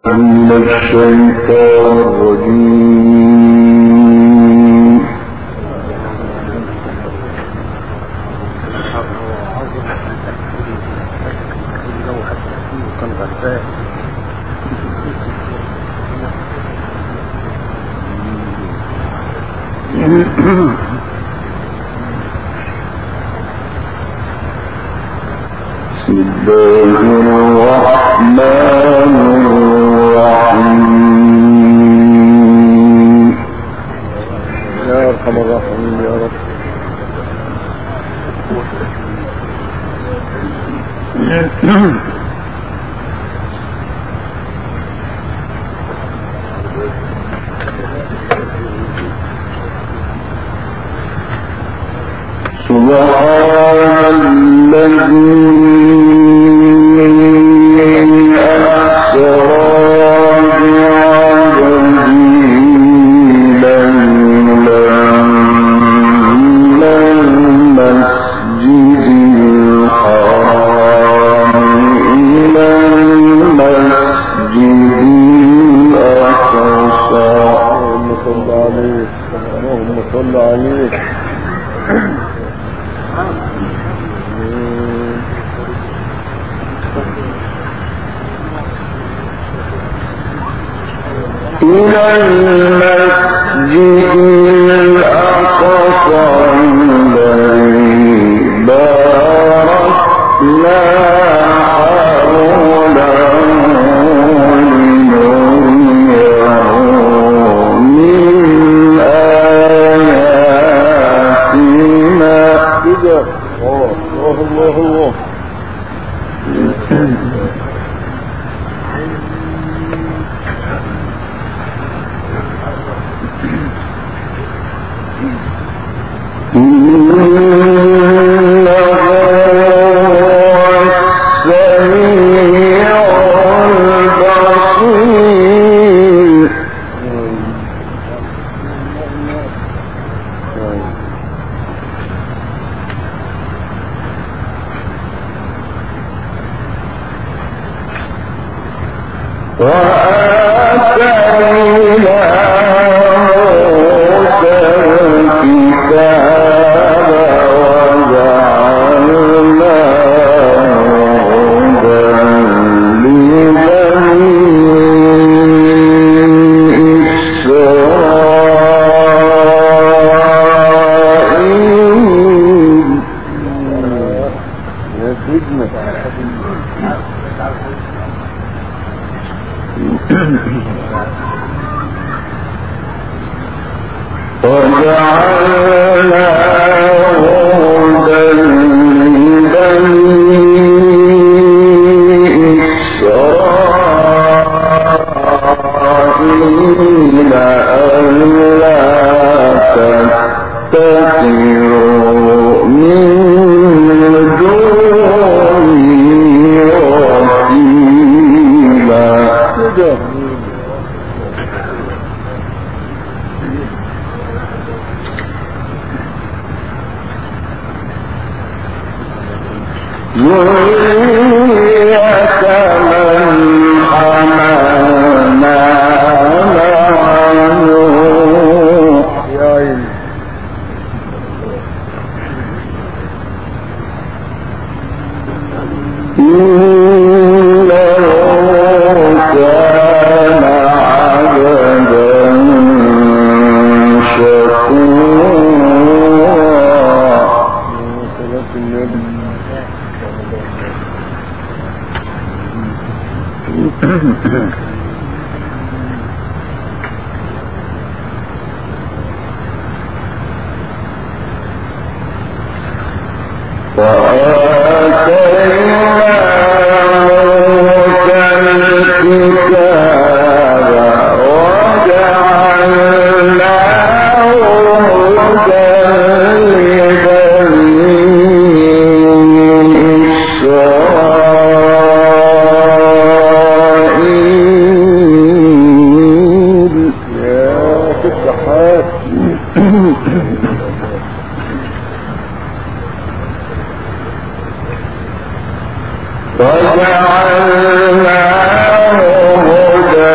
من الشيطان الرجيم بسم الله الرحمن الرحيم يا ارحم الراحمين يا رب سبحان الذي أسرى بعبده ليلا من المسجد الحرام إلى المسجد الأقصى اللهم صل عليك اللهم صل عليك إلى المسجد الأقصى الذي باركنا حوله لنريه من آياتنا كده الله الله الله الله إنه هو السميع البصير يا سيدنا وجعلناه هدى لبني إسرائيل ألا تتخذوا من دوني وكيلا كده ذرية من حملنا مع نوح يا عيني إنه كان عبدا شكورا صلاة النبي يا في الصحات وجعلناه هدى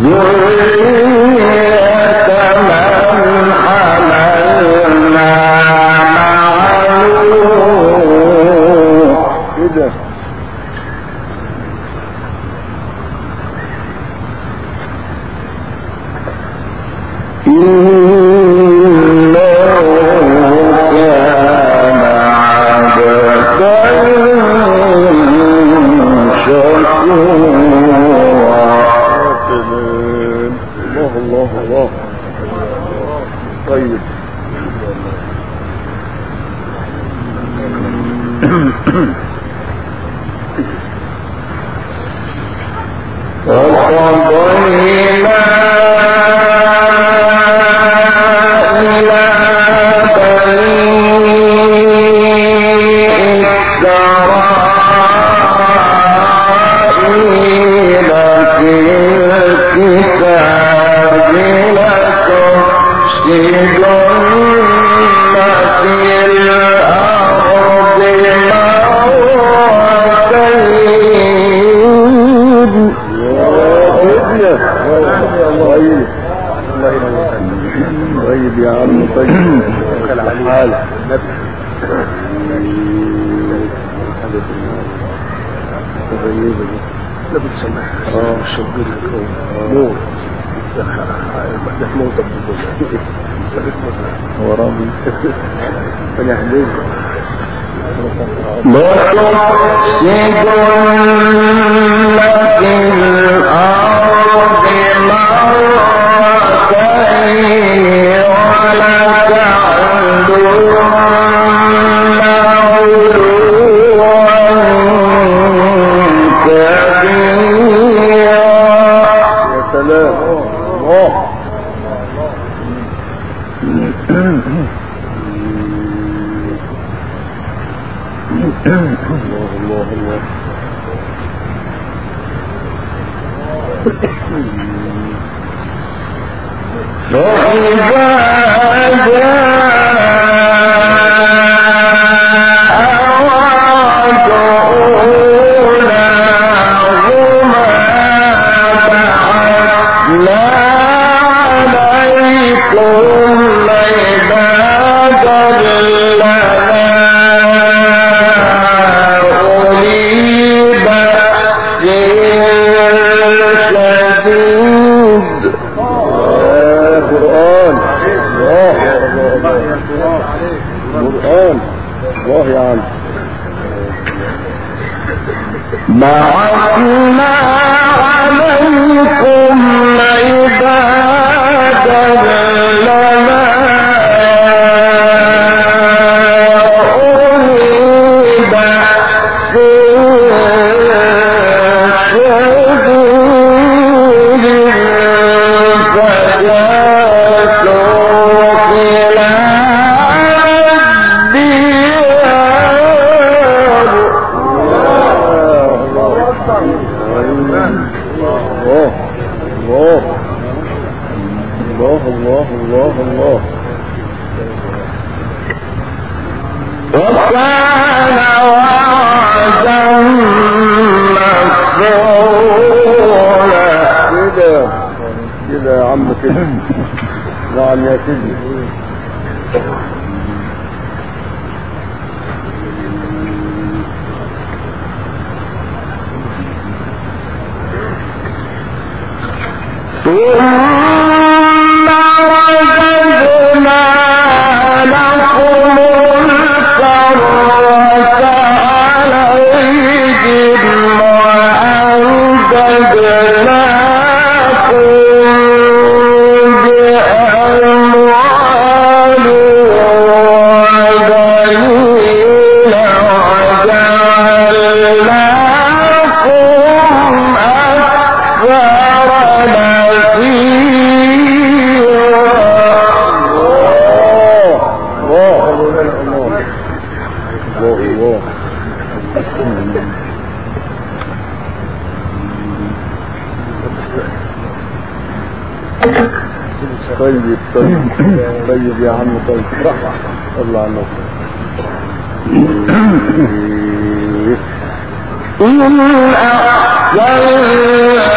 إن أحسنتم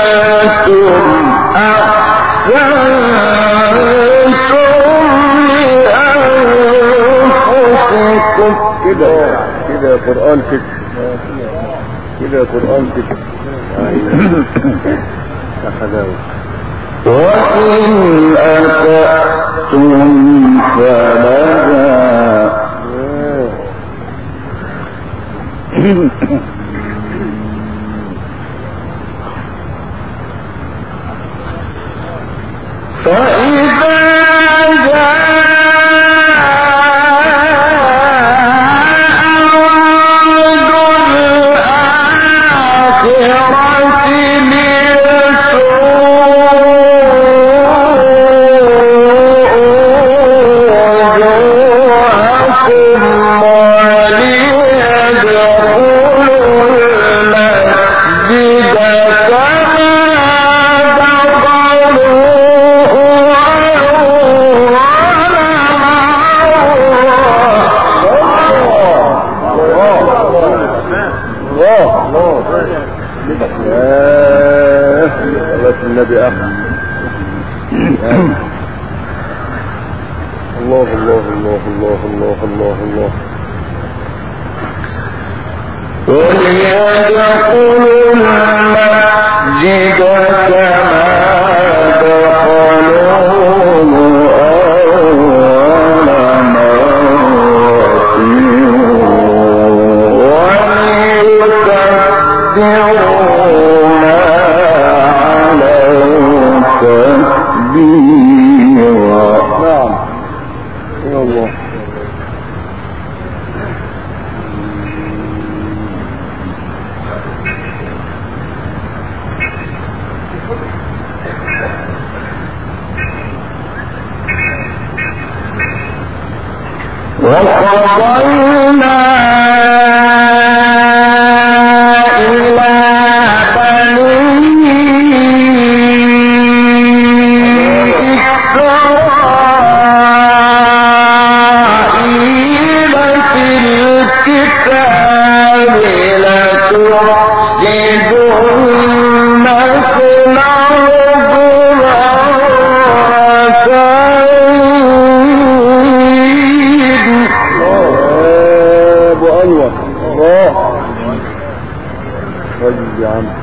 كده كده يا قرآن كده كده يا قرآن كده يا حلاوة وإن أتأتم فلها فإذا الله الله ياه صلاة النبي أحمد الله الله الله الله الله الله الله وليدخلوا المسجد كما دخلوه أول مرة وليكبروا ما علوا تكبيرا نعم يا الله وقضينا إلى بني إسرائيل في الكتاب لتفسدن في الأرض مرتين يا ابو انور الله طيب يا عم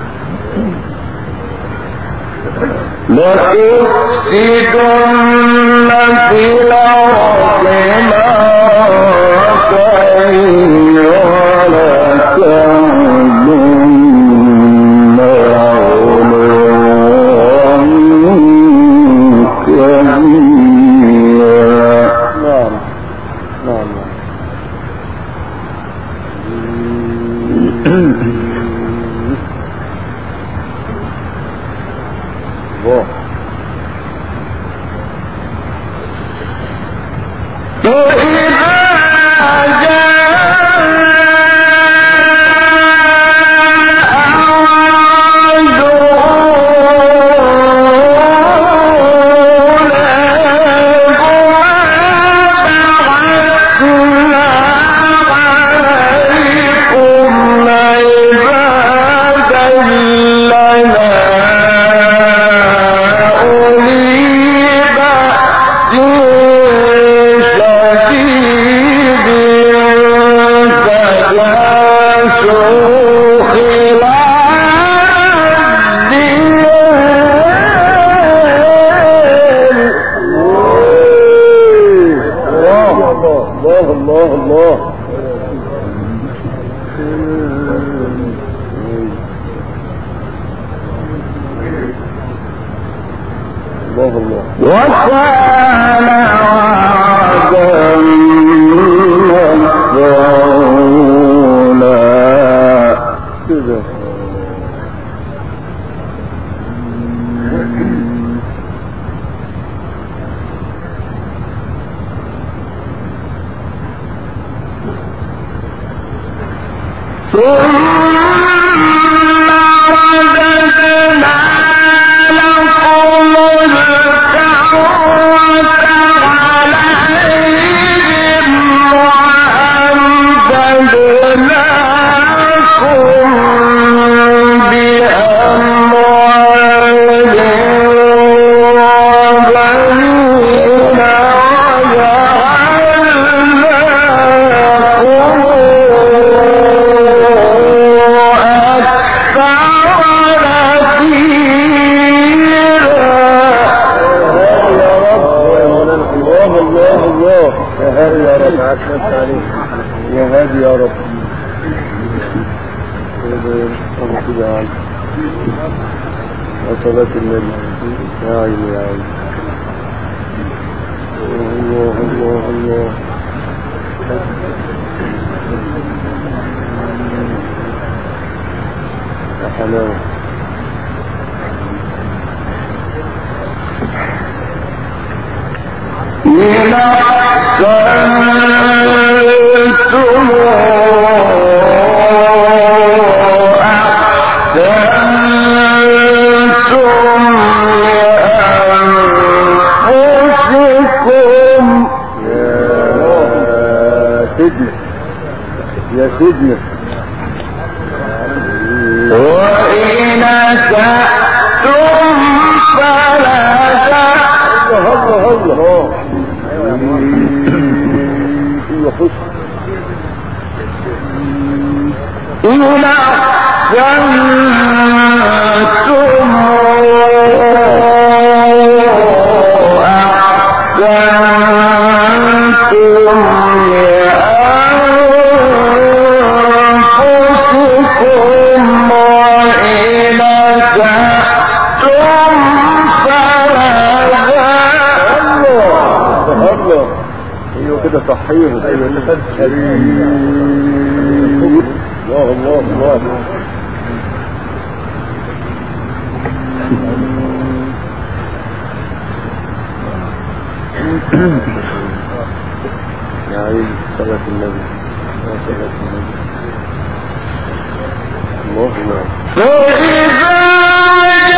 لتفسدن في الأرض مرتين ولتعلن علوا كبيرا نعم نعم نعم الله فإذا الله الله الله الله الله الله وكان وعدا مفعولا كده ثم رددنا لكم الكرة عليهم وأمددناكم بأموال يا هادي يا رب أبو كده يا عم وصلاة النبي يا عيني يا عيني الله الله الله يا حلاوة إن أحسنتم أحسنتم لأنفسكم يا سيدنا يا سيدنا وإن أسأتم فلا الله الله الله خش إن أحسنتم أحسنتم لأنفسكم وإن أسأتم فلا الله الله ايوه كده صحيح ايوه الله الله الله يا عيني صلاة النبي يا صلاة النبي الله الله فإذا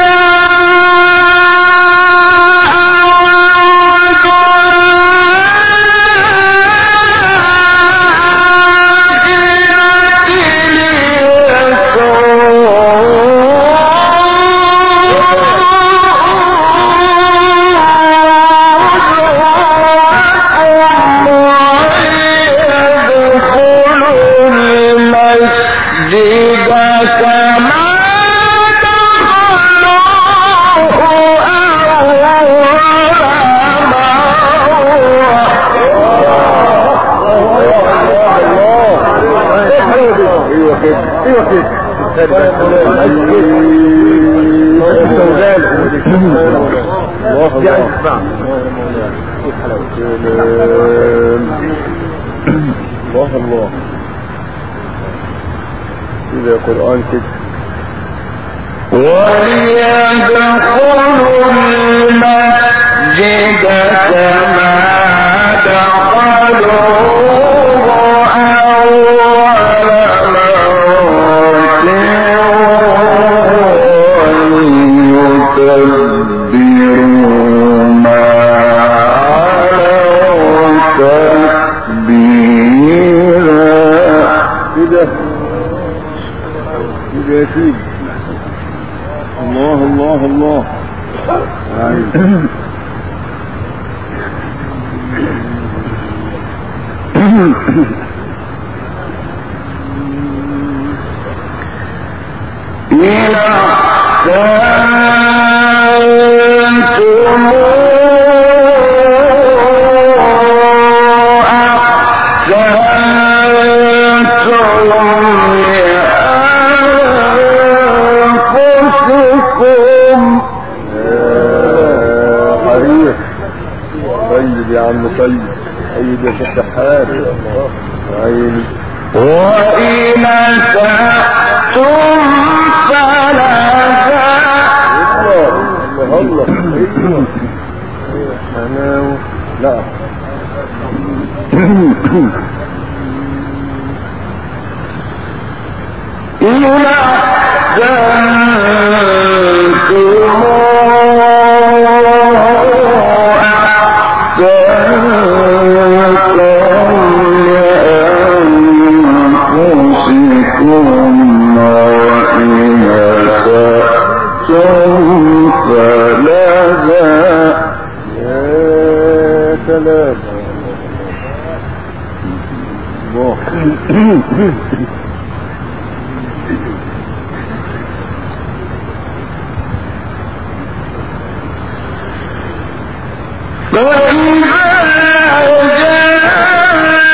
المسجد كما دخلوه ايوه كده ايوه كده الله الله الله كده قرآن كده وليدخلوا المسجد كما دخلوه أول مرة وليتبروا ما علوا تكبيرا كده كده يا سيدي الله الله الله عين. إن أحسنتم أحسنتم لأنفسكم يا حريق طيب يا عم طيب طيب يا شيخ شحات عيني وإن أسأتم فلا الله الله الله ايوه حلاوة لا إن أحسنتم أحسنتم لأنفسكم وإن أسأتم فلها يا سلام الله فإذا جاء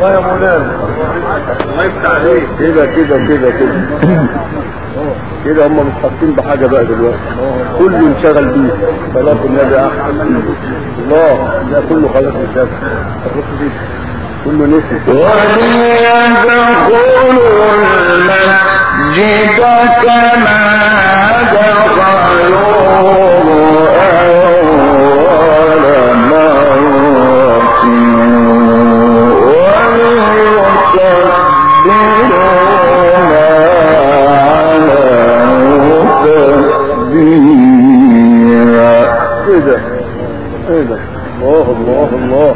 الله يا مولانا الله يفتح عليك كده كده كده كده كده هم مش حاسين بحاجه بقى دلوقتي كله انشغل بيه صلاه النبي احسن الله ده كله خلاص انشغل الرسل دي كله نسي وليدخلوا المسجد كما دخلوه أول مرة وليكبروا ما علوا تكبيرا ايه ده ايه ده الله الله الله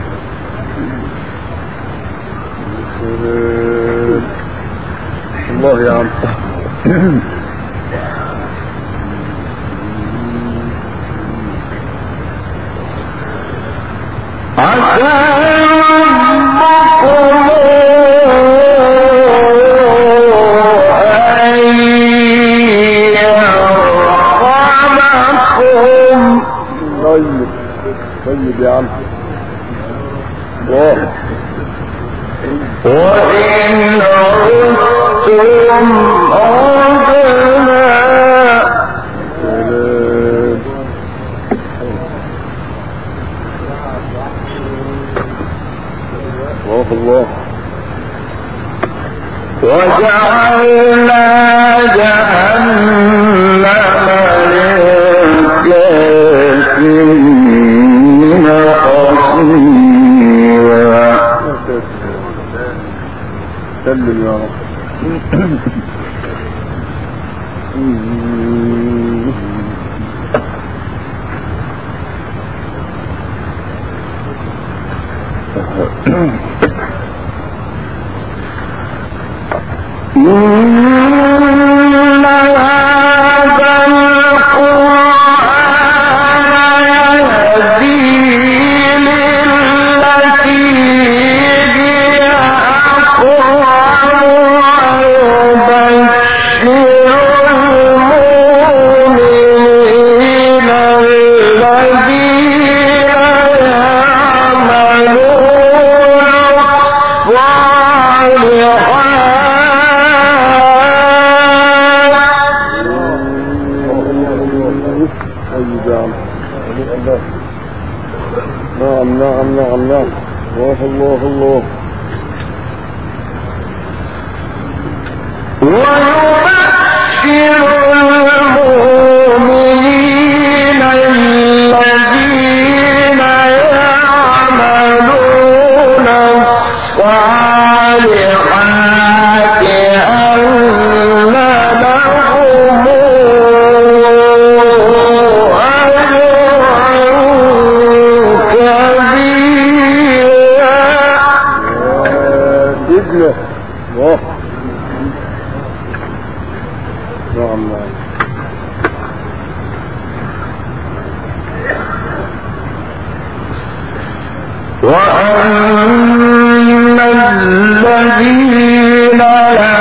سلام. الله يا عم عسى ربكم أن يرحمكم طيب طيب يا عم الله وإن عدتم عدنا سلام الله الله وجعلنا جهنم للكافرين حصيرا سلم يا رب إن هذا القرآن يهدي للتي هي أقوم ويبشر المؤمنين الذين يعملون الصالحات طيب يا عم نعم نعم نعم نعم الله الله الله ويبشر المؤمنين الذين يعملون الصالحات أن لهم أجرا كبيرا سيدنا الله نعم نعم وأن الذين لا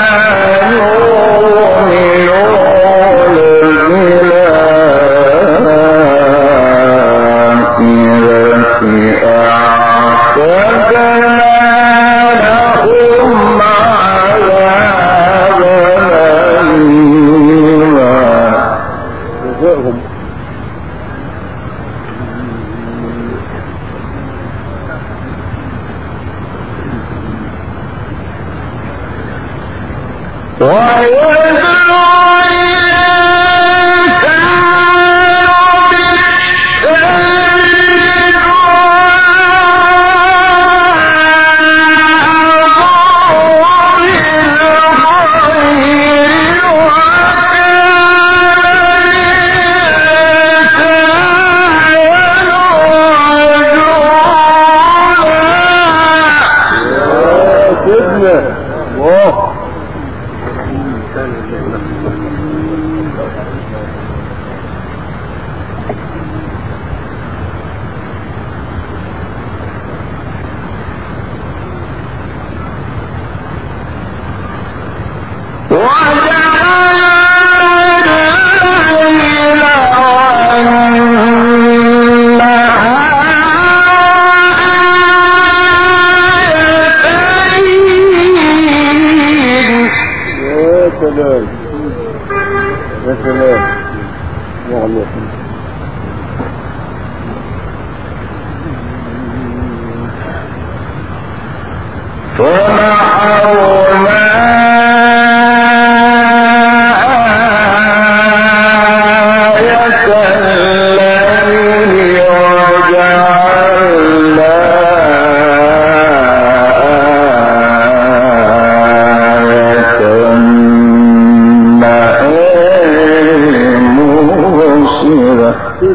يؤمنون بالآخرة أعتدنا لهم عذابا أليما جزاءهم ويدعو الإنسان بالشر دعاءه بالخير وكان الإنسان يا سيدنا الله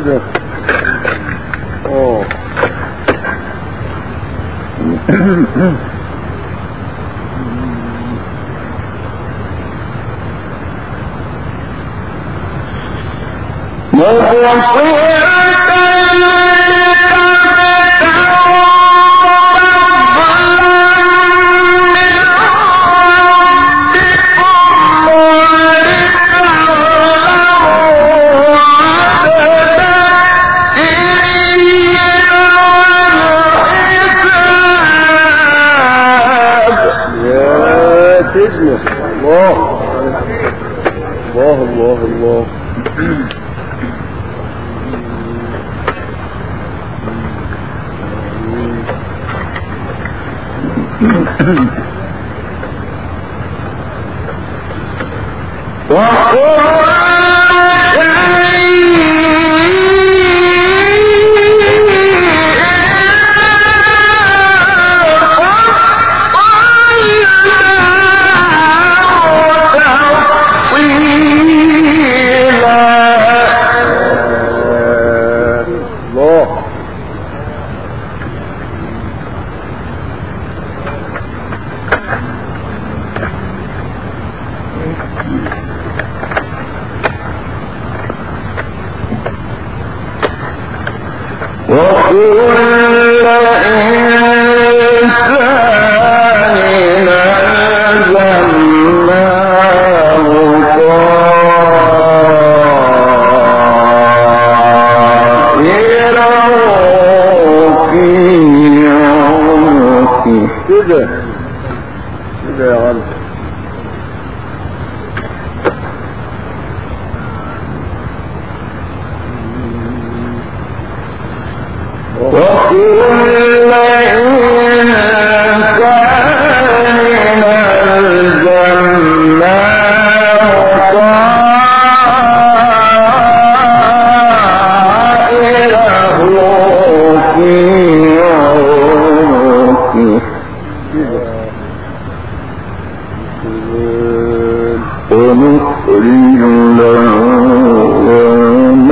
كده اه يا سيدنا الله الله الله الله الله كده كده يا غالي ونخرج له يوم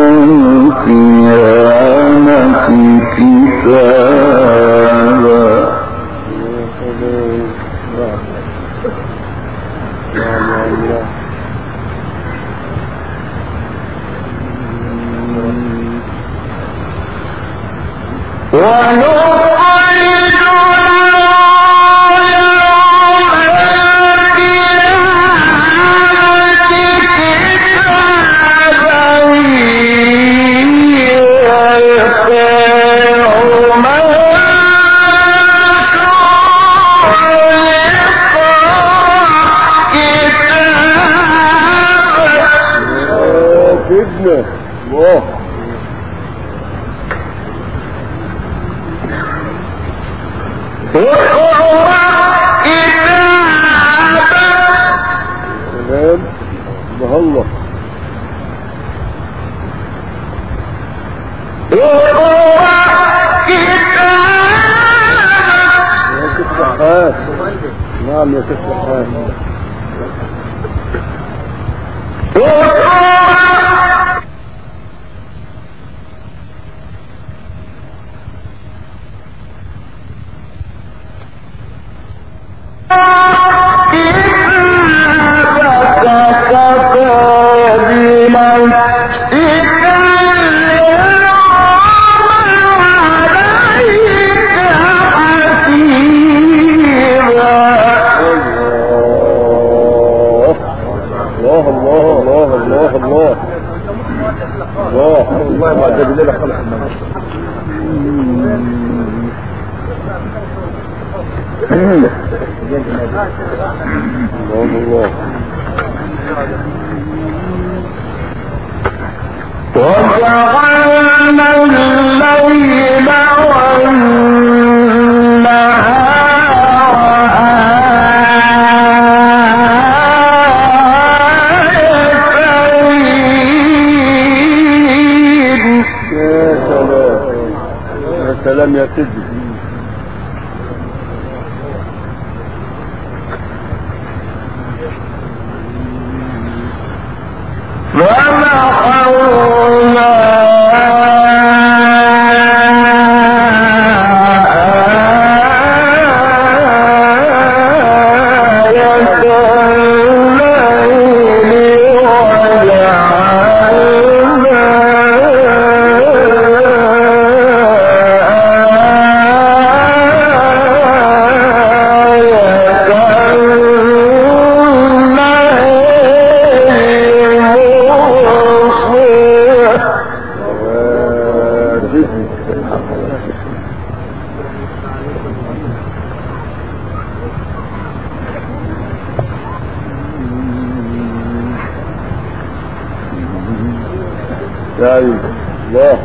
القيامة كتابا ونخرج يا سيدنا الله سلام الله الله يا ست سحات نعم يا ست سحات الله الله الله الله الله الله والله ما عجب لنا خلق المنام الله الله وجعلنا الليل والنهار آيتين يا سلام يا سلام يا سيدي فمحونا يا عيني الله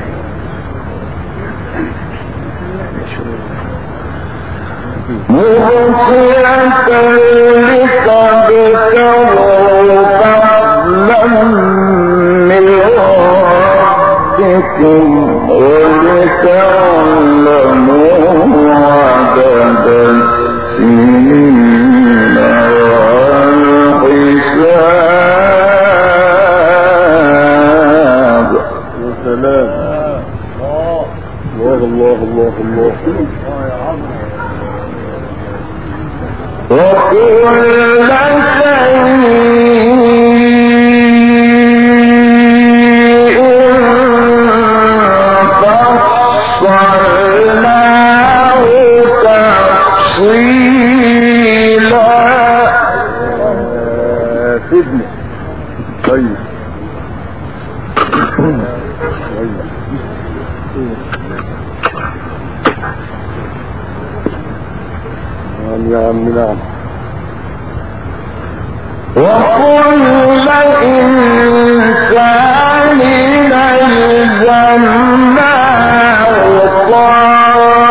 مغفرة لك بكروا فضلا من ربكم ولتعلموا عدد السنين والحساب يا سلام الله الله الله الله وكل شيء فصلناه تفصيلا آه، سيبني طيب طيب. نعم يا عم نعم وكل إنسان ألزمناه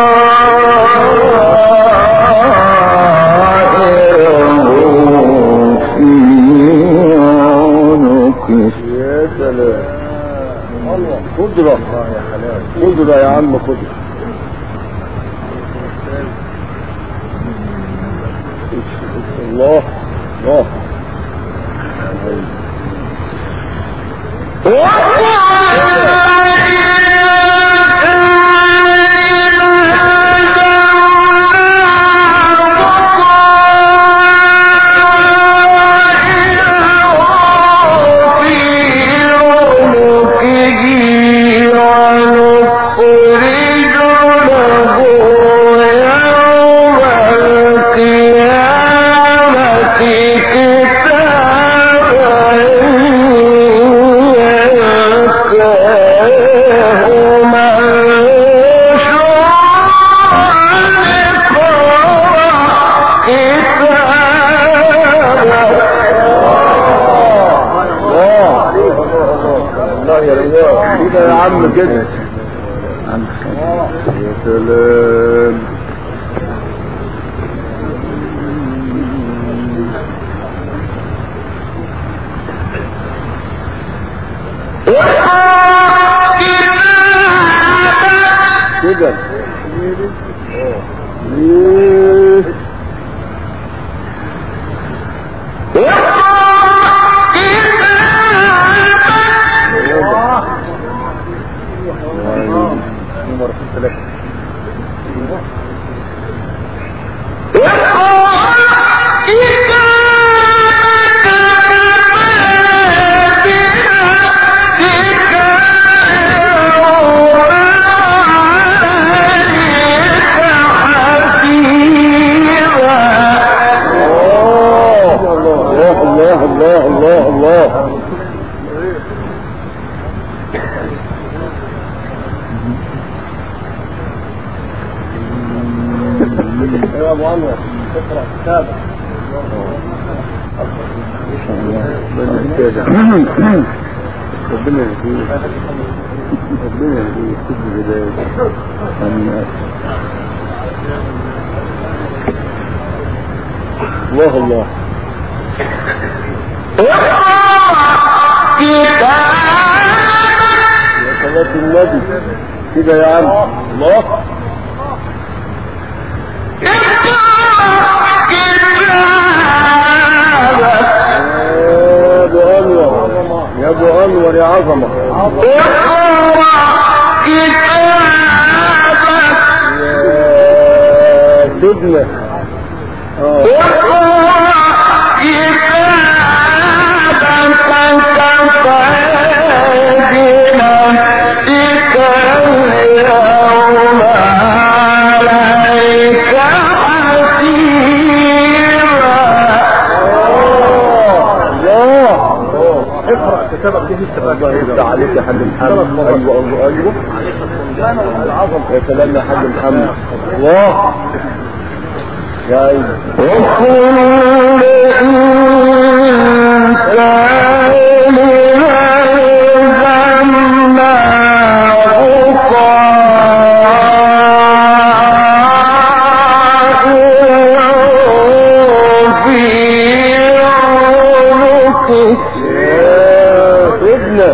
طائره في عنقه يا سلام قدرة قدرة يا عم قدرة الله الله الله الله يا الله كده يا عم كده يا سلام كده ليه نمر ثلاثة الله الله الله الله الله يا ابو انور اقرا كتابك ربنا يهديك ربنا يهديك كل بداية آمين. الله الله يا صلاة النبي كده يا عم الله يا ابو انور يا ابو انور يا عظمه يا سيدنا اه الله اقرا كتابك دي لسه الله يفتح عليك يا حاج محمد ايوه ايوه ايوه يا سلام يا حاج محمد الله يا ايوه وكل إنسان يا سيدنا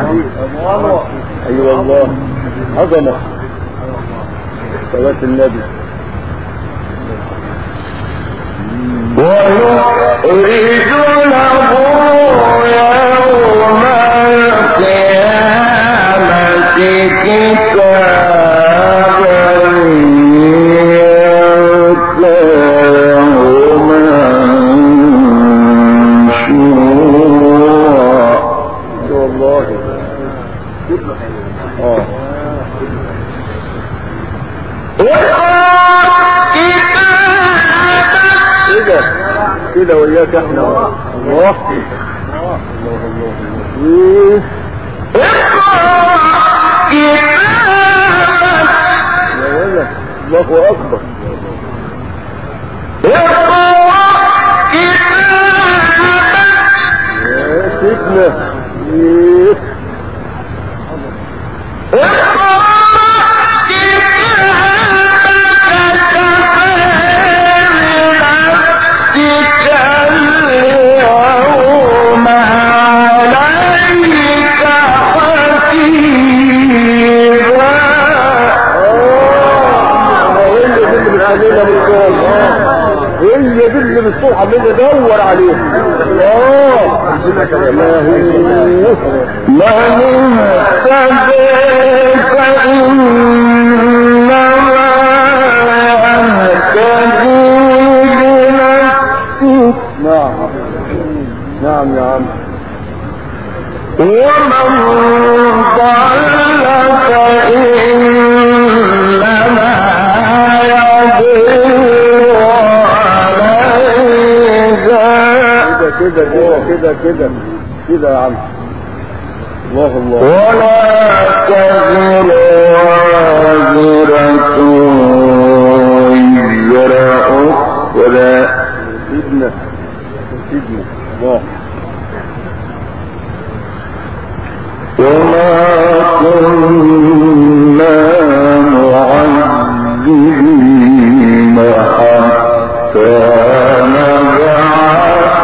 اي والله عظمه صلاه النبي ويخرج له يوم القيامة كتابا يلقاه منشورا اي والله اه كده كده وياك احنا الله الله الله ايه يا ولد الله اكبر يا سيدنا ايه اه هي دي اللي بتخلينا بالصوم هي دي اللي بالصوم عمالين ندور عليها اه ما هو من اهتدى فإنما يهتدي لنفسه نعم نعم يا عم ومن ضل فإنما يضل عليها كده كده كده كده كده كده يا عم الله الله ولا تزر وازرة وزر أخرى سيدنا سيدنا الله وما كنا معذبين حتى نبعث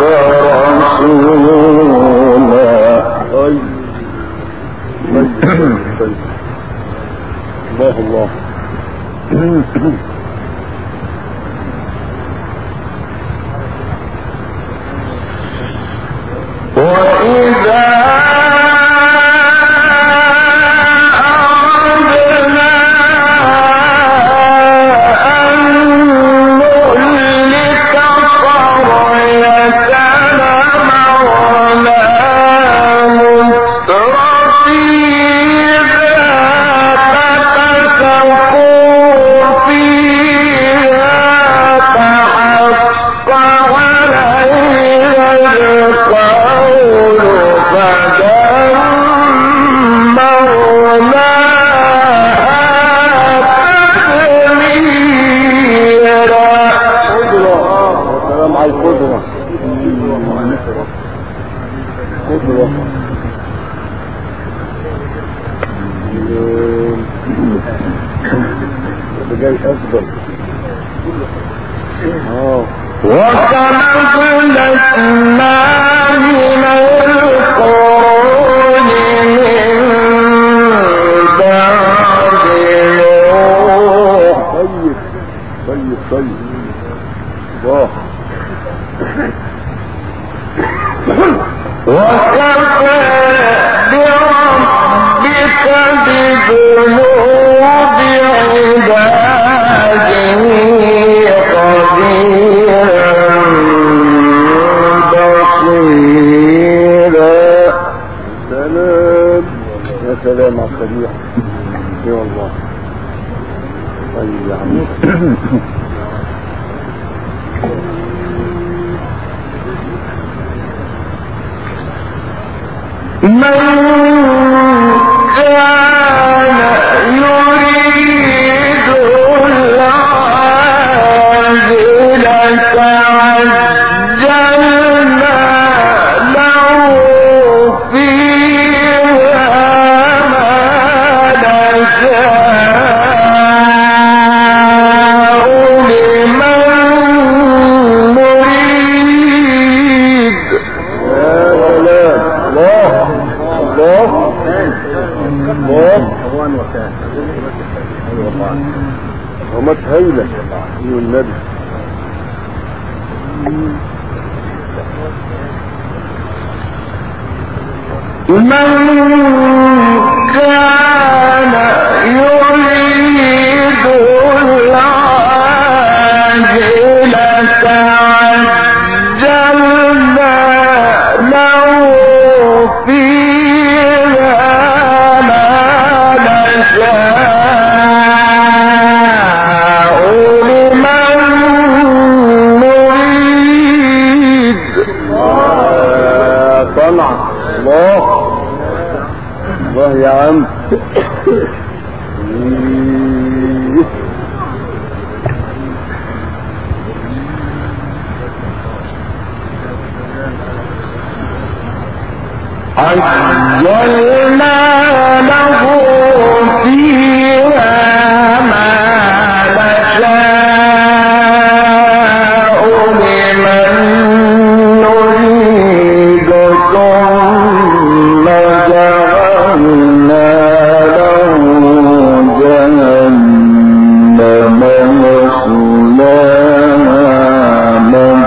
رسولا طيب طيب طيب الله الله وإذا أردنا أن نهلك قرية أمرنا مترفيها ففسقوا فيها فحق عليها القول فدمرناها تدميرا قدرة والسلام على القدرة قدرة ده جاي أفضل اه وكم أهلكنا من القرون من بعد نوح طيب طيب طيب الله وكفى بربك بذنوب عباده خبيرا بصيرا سلام يا سلام على الخليع يا الله طيب يا عم من كان يريد العاجلة عجلنا له فيها والنبي من كان يريد العاجلة عجلنا له فيها ما نشاء لمن نريد آه، طلع الله الله يا عم إيه. عجلنا له فيها ما نشاء لمن نريد ثم جعلنا له جهنم يصلاها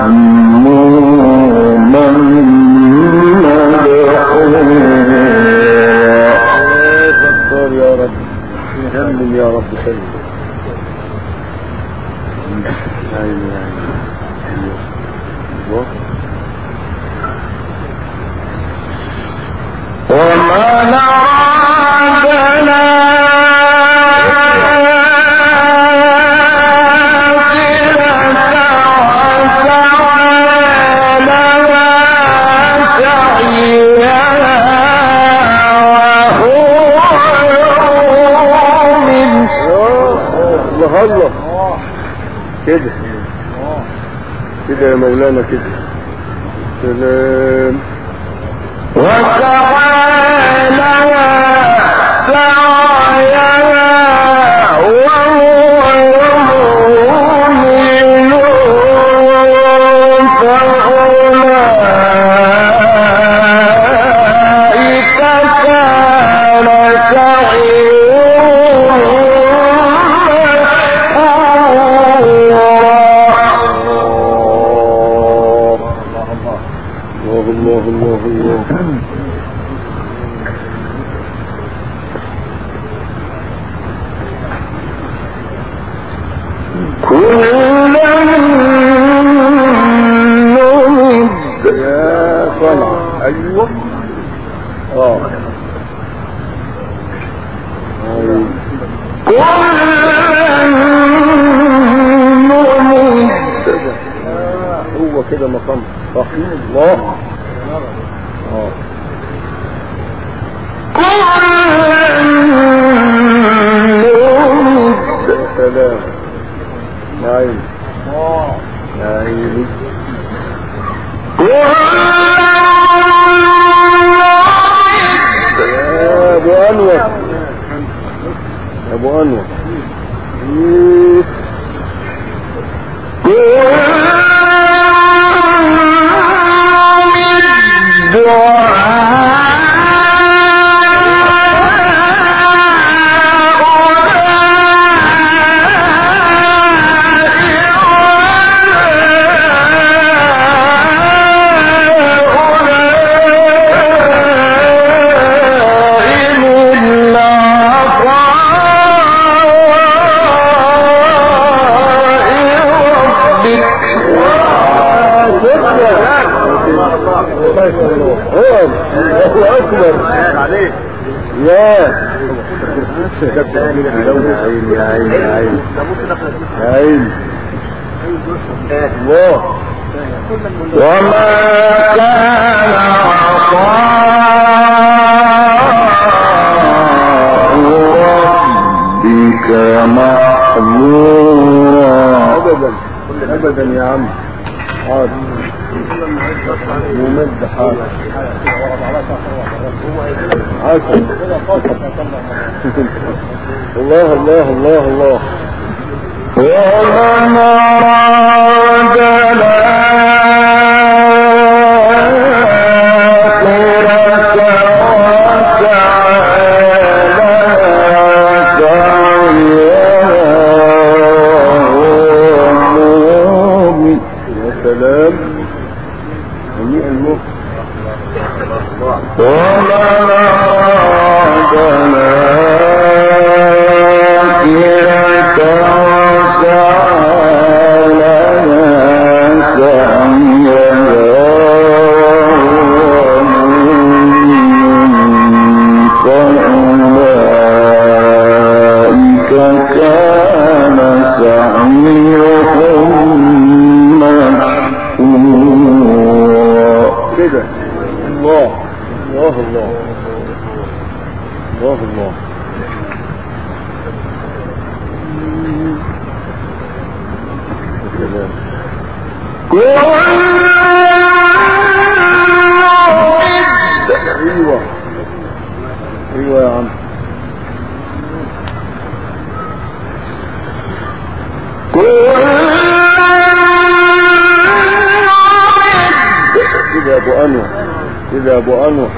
مذموما مدحورا ستار يا رب سلم يا رب سلم أيوة، أيوة. الله. ومن أرادنا الله الله كده كده يا مولانا كده سلام وتعالى سعيها وهو مؤمن فأولئك كان سعيهم الله الله الله الله كلا نمد يا صنع ايوه اه أيوة. كلا نمد هو كده مقام صح الله اه كلا نمد يا سلام يا عيني يا عيني يا ابو انور يا ابو انور إيه. الله اكبر عليك يا يا عيني يا عيني يا عيني يا عيني الله وما كان عطاء ربك محظورا ابدا ابدا يا عم حاضر ممد حاضر عسل الله الله الله الله ومن أراد الآخرة وسعى لها سعيها سلام هنيئا له ومن أراد الآخرة وسعى لها سعيها وهو مؤمن فأولئك كان سعيهم مشكورا كده الله الله الله الله الله سلام ايوه ايوه يا عم كده يا ابو انور كده يا ابو انور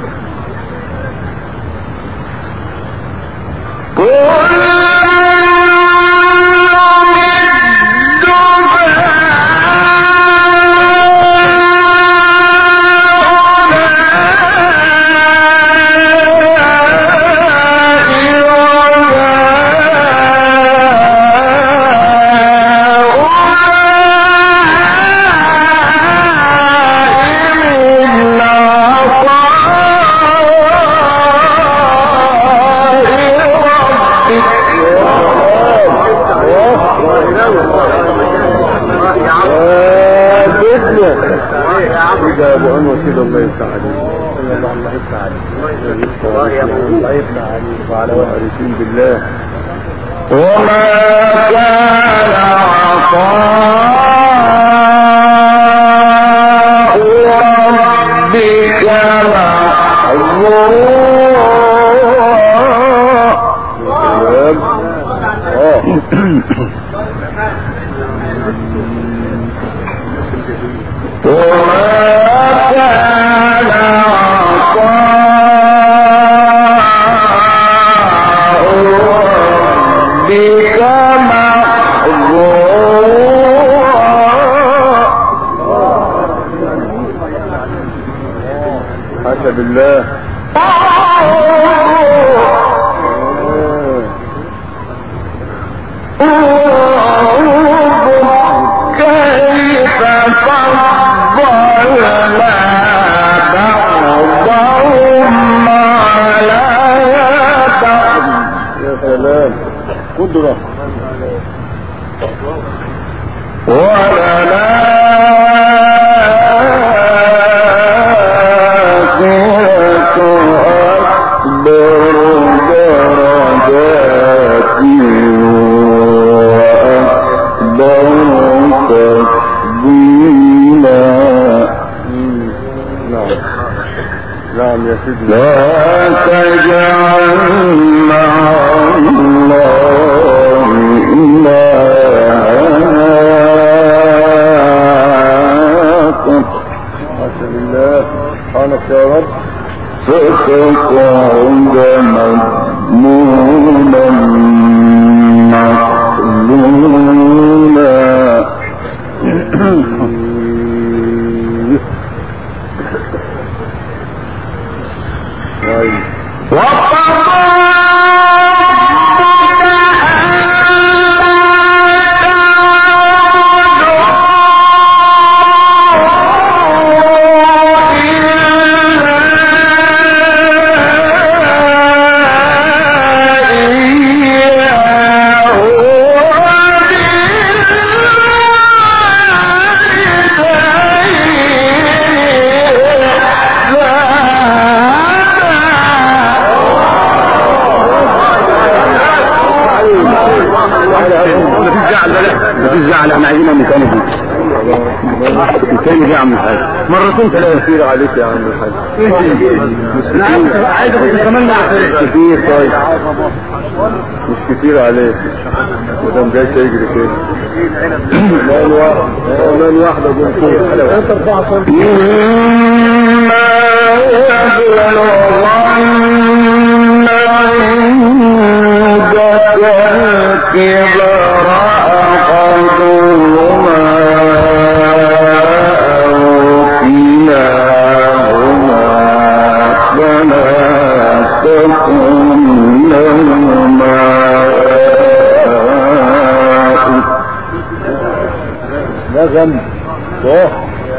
يا سيدنا كده يا ابو انور كده الله يفتح عليك الله يفتح عليك الله يفتح عليك وعلى وارثين بالله وما كان عطاء ربك محظورا سلام اه وما كان عطاء ربك محظورا حسب الله انظر كيف فضلنا بعضهم على بعض يا سلام قدرة وللآخرة أكبر درجات وأكبر تفضيلا نعم نعم يا سيدنا لا تجعل مع الله إلها حسب الله سبحانك يا رب فتقعد مذموما مخذولا طيب وقضى ربك مفيش زعل لا مفيش زعل احنا عايزينها من تاني دي التاني دي يا عم الحاج مرتين ثلاثة كتير عليك يا عم الحاج انا عايز اخد كمان مش كتير طيب مش كتير عليك مدام جاي يجري كده مان واحد مان واحدة قول كده انت اربعة إما يبلغن عندك الكبر أحدهما نغم صح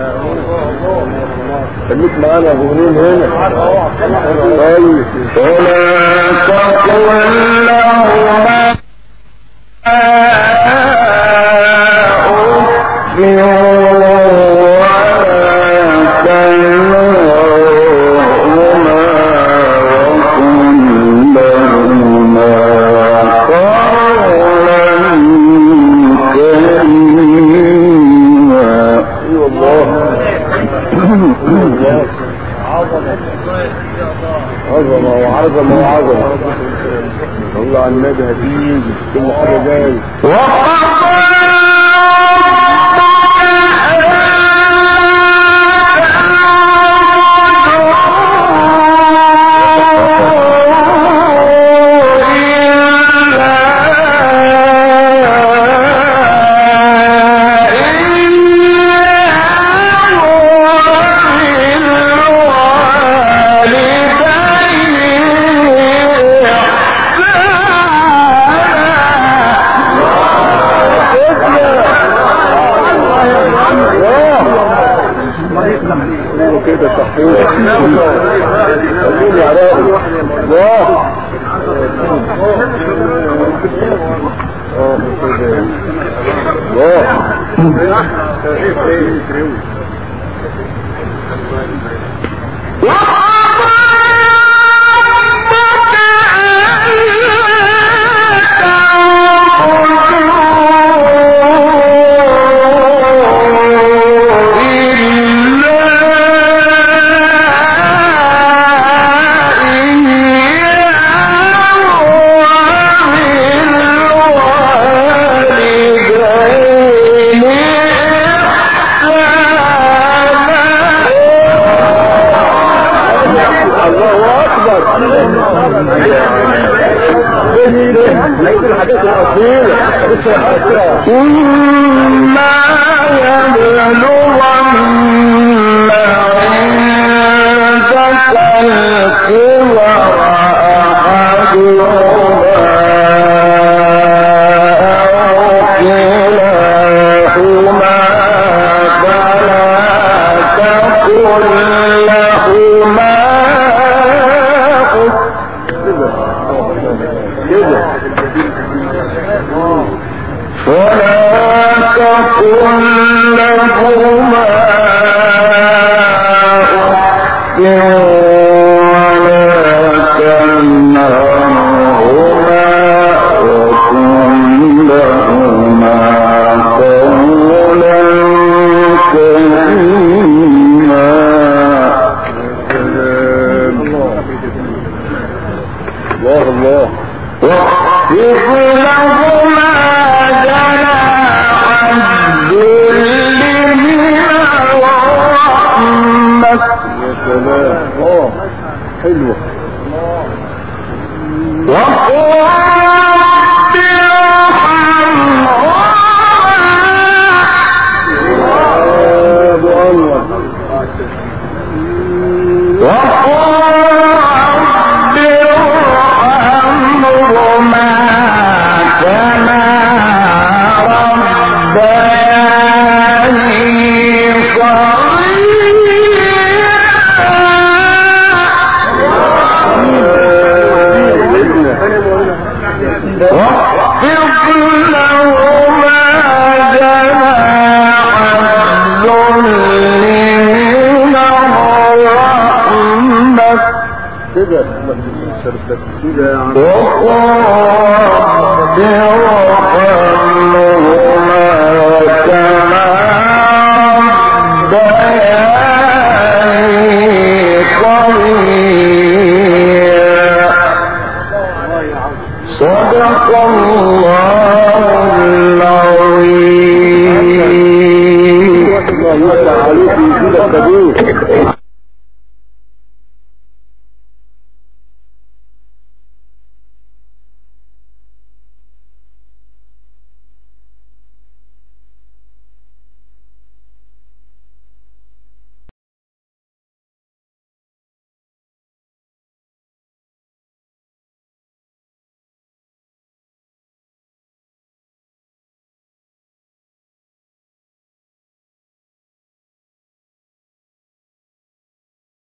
خليك معانا يا ابو منين هنا طيب ولا تقل لهما أف ولا تنهرهما وقل لهما قولا كريما اي والله عظمة وعظمة وعظمة الله على النبي هتيجي كل حاجة جاي كده صحيح خليني يا راجل الله الله الله اكبر ليس الحاجات الاصيله لسه الحاجات إما يبلغن عندك الكبر أحدهما أو كلاهما فلا تقل لهما أف كده ولا تقل لهما أف ولا تنهرهما وقل لهما قولا كريما الله الله واخفض لهما جناح الذل من الرحمة يا سلام اه حلوه وقل رب ارحمهما يا ابو انور وقل رب ارحمهما كما ربياني صغيرا واخفض لهما جناح الذل من الرحمة كده كده يا عم وقل رب ارحمهما كما ربياني صغيرا صدق الله العظيم الله يفتح عليك ويزيدك كبير